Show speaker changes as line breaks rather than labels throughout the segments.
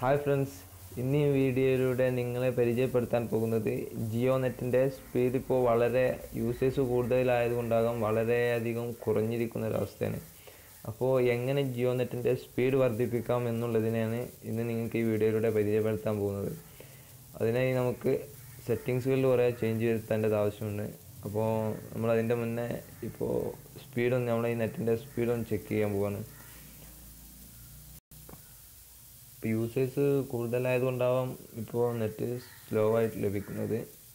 hi friends ഇന്ന് ഈ വീഡിയോയിലൂടെ നിങ്ങളെ പരിചയപ്പെടുത്താൻ പോകുന്നത് ജിയോ നെറ്റിൻ്റെ സ്പീഡ് ഇപ്പോൾ വളരെ യൂസേഴ്സ് കൂടുതലായതുകൊണ്ടാകാം വളരെയധികം കുറഞ്ഞിരിക്കുന്ന ഒരവസ്ഥയാണ് അപ്പോൾ എങ്ങനെ ജിയോ നെറ്റിൻ്റെ സ്പീഡ് വർദ്ധിപ്പിക്കാം എന്നുള്ളതിനെയാണ് ഇന്ന് നിങ്ങൾക്ക് ഈ വീഡിയോയിലൂടെ പരിചയപ്പെടുത്താൻ പോകുന്നത് അതിനായി നമുക്ക് സെറ്റിങ്സുകളിൽ കുറേ ചേഞ്ച് വരുത്തേണ്ടത് ആവശ്യമുണ്ട് അപ്പോൾ നമ്മൾ അതിൻ്റെ മുന്നേ ഇപ്പോൾ സ്പീഡൊന്ന് നമ്മൾ ഈ നെറ്റിൻ്റെ സ്പീഡൊന്ന് ചെക്ക് ചെയ്യാൻ പോവാണ് ഇപ്പോൾ യൂസേഴ്സ് കൂടുതലായതുകൊണ്ടാവാം ഇപ്പോൾ നെറ്റ് സ്ലോ ആയിട്ട് ലഭിക്കുന്നത്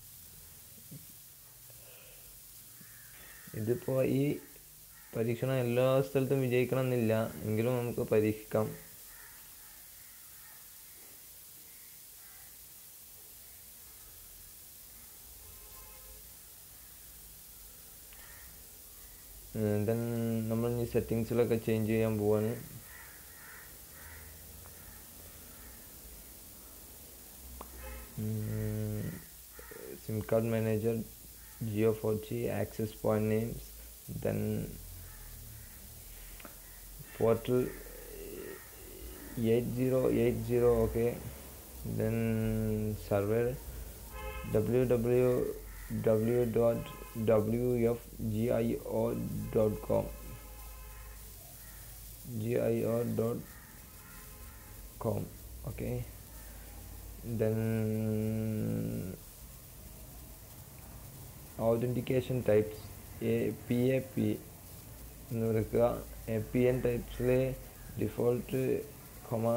ഇതിപ്പോൾ ഈ പരീക്ഷണം എല്ലാ സ്ഥലത്തും വിജയിക്കണം എന്നില്ല എങ്കിലും നമുക്ക് പരീക്ഷിക്കാം ദെൻ നമ്മൾ ഈ സെറ്റിങ്സിലൊക്കെ ചേഞ്ച് ചെയ്യാൻ പോവാണ് sim card manager geo 4g access point names then portal 8080 okay then server www.wfgio.com gio.com okay then authentication types a PAP എന്ന് കൊടുക്കുക എ പി എൻ ടൈപ്സിൽ ഡിഫോൾട്ട് കൊമ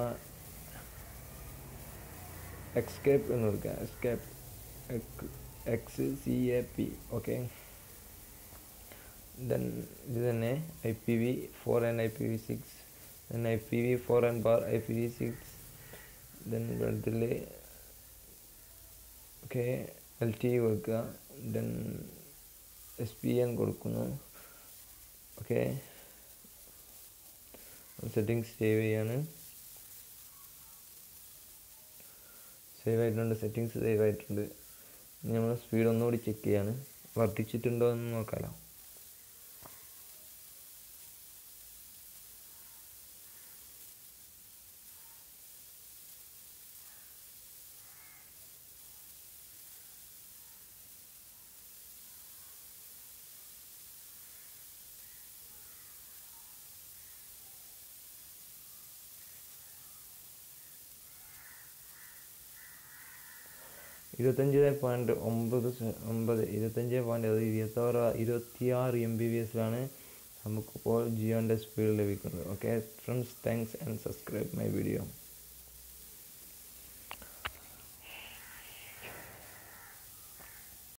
എക്സ്കേപ്പ് എന്ന് കൊടുക്കുക escape X C A P okay then ഇത് തന്നെ I P V four and I P V six then I P V four and bar I P V six then ഇതിൽ okay L T കൊടുക്കുക then S P N കൊടുക്കുന്നു okay settings save ചെയ്യാണ് save ആയിട്ടുണ്ട് settings save ആയിട്ടുണ്ട് ഇനി നമ്മൾ speed ഒന്നുകൂടി check ചെയ്യാണ് വർദ്ധിച്ചിട്ടുണ്ടോ എന്ന് നോക്കാമല്ലോ ഇരുപത്തഞ്ച് പോയിൻറ്റ് ഒമ്പത് ഒമ്പത് ഇരുപത്തഞ്ച് പോയിൻറ്റ് അത് ഇരുപത്താറ് ഇരുപത്തിയാറ് എം ബി ബി എസിലാണ് നമുക്കിപ്പോൾ ജിയോൻ്റെ സ്പീഡ് ലഭിക്കുന്നത് okay friends thanks and subscribe my video